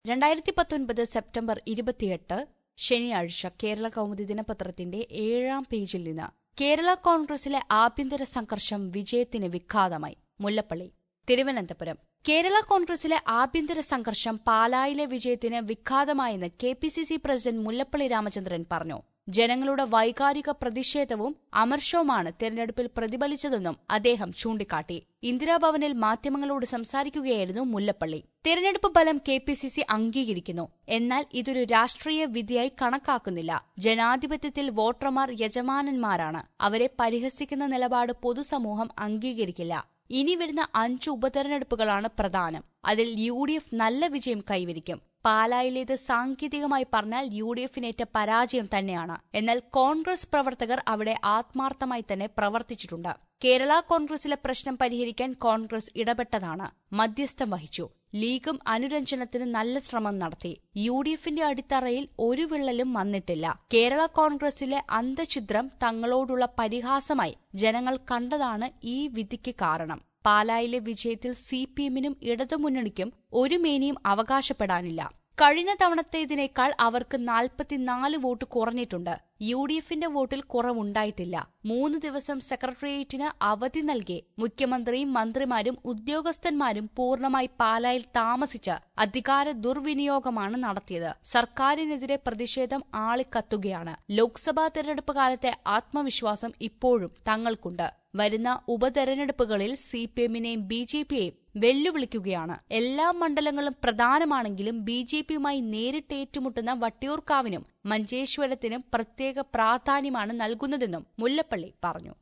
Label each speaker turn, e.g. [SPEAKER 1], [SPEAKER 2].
[SPEAKER 1] രണ്ടായിരത്തി പത്തൊൻപത് സെപ്റ്റംബർ ഇരുപത്തിയെട്ട് ശനിയാഴ്ച കേരള കൗമുദി ദിനപത്രത്തിന്റെ ഏഴാം പേജിൽ നിന്ന് കേരള കോൺഗ്രസിലെ ആഭ്യന്തര സംഘർഷം വിജയത്തിന് വിഘാതമായി മുല്ലപ്പള്ളി തിരുവനന്തപുരം കേരള കോൺഗ്രസിലെ ആഭ്യന്തര സംഘർഷം പാലായിലെ വിജയത്തിന് വിഘാതമായെന്ന് K P C C president Mullappally Ramachandran പറഞ്ഞു ജനങ്ങളുടെ വൈകാരിക പ്രതിഷേധവും അമർഷവുമാണ് തെരഞ്ഞെടുപ്പിൽ പ്രതിഫലിച്ചതെന്നും അദ്ദേഹം ചൂണ്ടിക്കാട്ടി ഇന്ദിരാഭവനിൽ മാധ്യമങ്ങളോട് സംസാരിക്കുകയായിരുന്നു മുല്ലപ്പള്ളി തെരഞ്ഞെടുപ്പ് ഫലം കെ പി സി സി അംഗീകരിക്കുന്നു എന്നാൽ ഇതൊരു രാഷ്ട്രീയ വിധിയായി കണക്കാക്കുന്നില്ല ജനാധിപത്യത്തിൽ വോട്ടർമാർ യജമാനന്മാരാണ് അവരെ പരിഹസിക്കുന്ന നിലപാട് പൊതുസമൂഹം അംഗീകരിക്കില്ല ഇനി വരുന്ന അഞ്ച് ഉപതെരഞ്ഞെടുപ്പുകളാണ് പ്രധാനം അതിൽ യു ഡി എഫ് നല്ല വിജയം കൈവരിക്കും പാലായിലേത് സാങ്കേതികമായി പറഞ്ഞാൽ യു ഡി എഫിനേറ്റ പരാജയം തന്നെയാണ് എന്നാൽ കോൺഗ്രസ് പ്രവർത്തകർ അവിടെ ആത്മാർത്ഥമായി തന്നെ പ്രവർത്തിച്ചിട്ടുണ്ട് കേരള കോൺഗ്രസിലെ പ്രശ്നം പരിഹരിക്കാൻ കോൺഗ്രസ് ഇടപെട്ടതാണ് മധ്യസ്ഥം വഹിച്ചു ലീഗും അനുരഞ്ജനത്തിന് നല്ല ശ്രമം നടത്തി യു ഡി എഫിന്റെ അടിത്തറയിൽ ഒരു വിള്ളലും വന്നിട്ടില്ല കേരള കോൺഗ്രസിലെ അന്തഛിദ്രം തങ്ങളോടുള്ള പരിഹാസമായി ജനങ്ങൾ കണ്ടതാണ് ഈ വിധിക്ക് കാരണം പാലായിലെ വിജയത്തിൽ സി പി എമ്മിനും ഇടതുമുന്നണിക്കും ഒരു മേനിയും അവകാശപ്പെടാനില്ല കഴിഞ്ഞ തവണത്തേതിനേക്കാൾ അവർക്ക് നാൽപ്പത്തിനാല് വോട്ട് കുറഞ്ഞിട്ടുണ്ട് യു ഡി എഫിന്റെ വോട്ടിൽ കുറവുണ്ടായിട്ടില്ല മൂന്ന് ദിവസം സെക്രട്ടേറിയറ്റിന് അവധി നൽകി മുഖ്യമന്ത്രിയും മന്ത്രിമാരും ഉദ്യോഗസ്ഥന്മാരും പൂർണ്ണമായി പാലായിൽ താമസിച്ച് അധികാര ദുർവിനിയോഗമാണ് നടത്തിയത് സർക്കാരിനെതിരെ പ്രതിഷേധം ആളിക്കത്തുകയാണ് ലോക്സഭാ തെരഞ്ഞെടുപ്പ് കാലത്തെ ആത്മവിശ്വാസം ഇപ്പോഴും തങ്ങൾക്കുണ്ട് വരുന്ന ഉപതെരഞ്ഞെടുപ്പുകളിൽ സി പി എമ്മിനെയും ബി ജെ പിയെയും വെല്ലുവിളിക്കുകയാണ് എല്ലാ മണ്ഡലങ്ങളും പ്രധാനമാണെങ്കിലും ബി ജെ പിയുമായി നേരിട്ട് ഏറ്റുമുട്ടുന്ന വട്ടിയൂർക്കാവിനും മഞ്ചേശ്വരത്തിനും പ്രത്യേക പ്രാധാന്യമാണ് നൽകുന്നതെന്നും മുല്ലപ്പള്ളി പറഞ്ഞു